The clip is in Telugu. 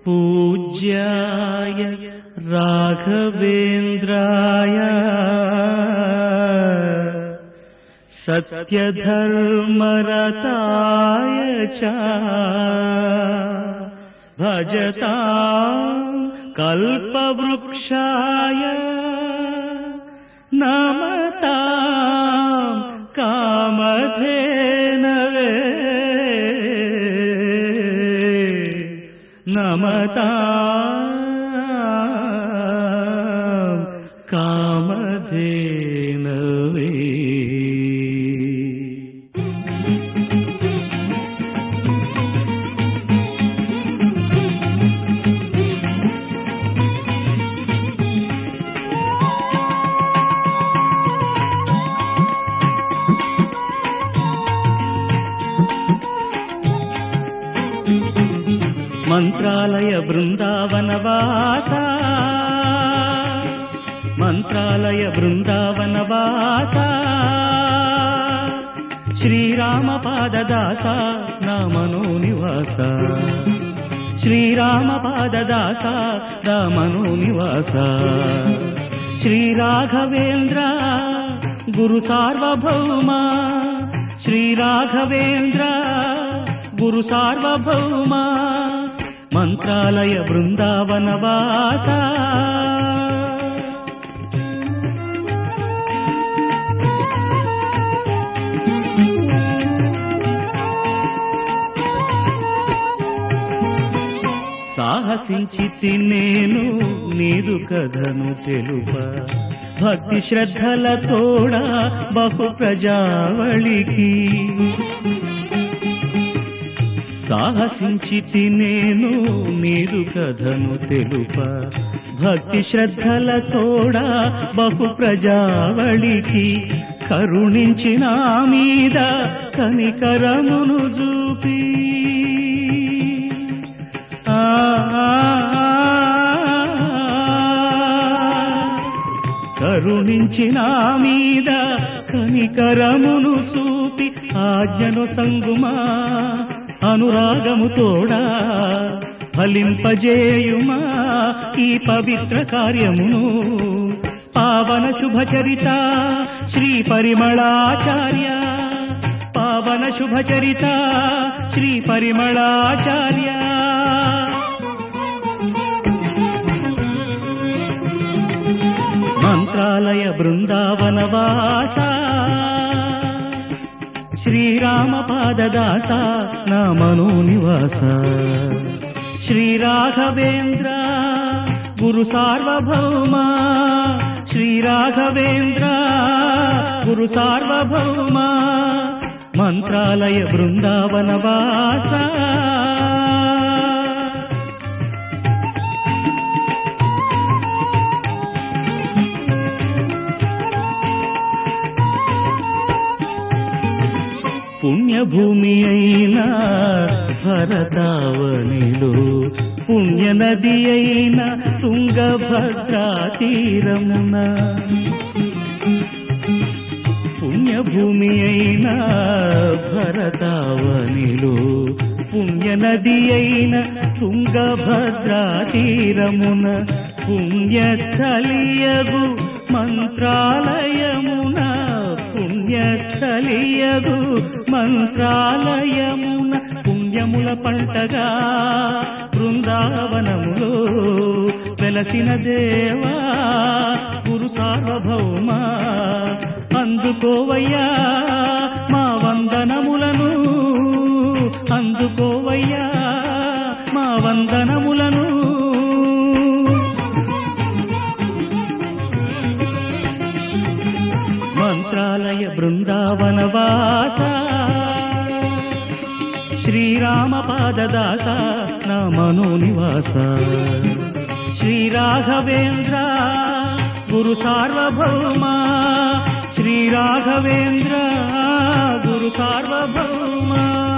पूज्याय राघवेन्द्राय सत्यधर्मरताय च भजता कल्पवृक्षाय नमता कामधेनवे नमता कामधेनवे మంత్రాలయ బృందావనవాస మంత్రాలయ బృందావనవాస శ్రీరామ పాదదాస నా మనోనివాస శ్రీరామ పాదదాస నా మనోనివాస శ్రీరాఘవేంద్ర గురు సార్వభౌమ శ్రీరాఘవేంద్ర గురు సార్వభౌమ మంత్రాలయ బృందావనవాస సాహసించి నేను నీదు కథను తెలుప భక్తి శ్రద్ధల తోడా బహు ప్రజావళికి సాహసించి నేను నీరు కథను తెలుప భక్తి శ్రద్ధల తోడా బహు ప్రజావళికి కరుణించిన మీద కనికరమును చూపి ఆ కరుణించిన మీద కనికరమును చూపి ఆజ్ఞను సంగుమా అనురాగము తోడా ఫలింపజేయుమా ఈ పవిత్ర కార్యమును పావన శుభచరిత శ్రీ పరిమళాచార్య పావన శుభచరిత శ్రీ పరిమళాచార్య మంత్రాలయ బృందావనవాస శ్రీరామ పాదదాస నా మనోనివాస శ్రీరాఘవేంద్ర గురు సార్వభౌమ శ్రీరాఘవేంద్ర గురు సార్వభౌమ మంత్రాలయ బృందావనవాస పుణ్యభూమి అయిన భరతావనిలో పుణ్యనది అయిన తుంగభద్రా తీరమున పుణ్యభూమి అయిన భరతావనిలో పుణ్యనది అయిన తుంగభద్రా తీరమున పుణ్యస్థలియగు మంత్రాలయమున పుణ్యస్థలియగు మంత్రాలయమున పుణ్యముల పంటగా బృందావనములో వెలసిన దేవా గురు సార్వభౌమ అందుకోవయ్యా మా వందనములను అందుకోవయ్యా మా వందనములను మంత్రాలయ బృందావనవాస శ్రీరామ పాదదాస నా మనోనివాస శ్రీరాఘవేంద్ర గురు సార్వభౌమ శ్రీరాఘవేంద్ర గురు సార్వభౌమ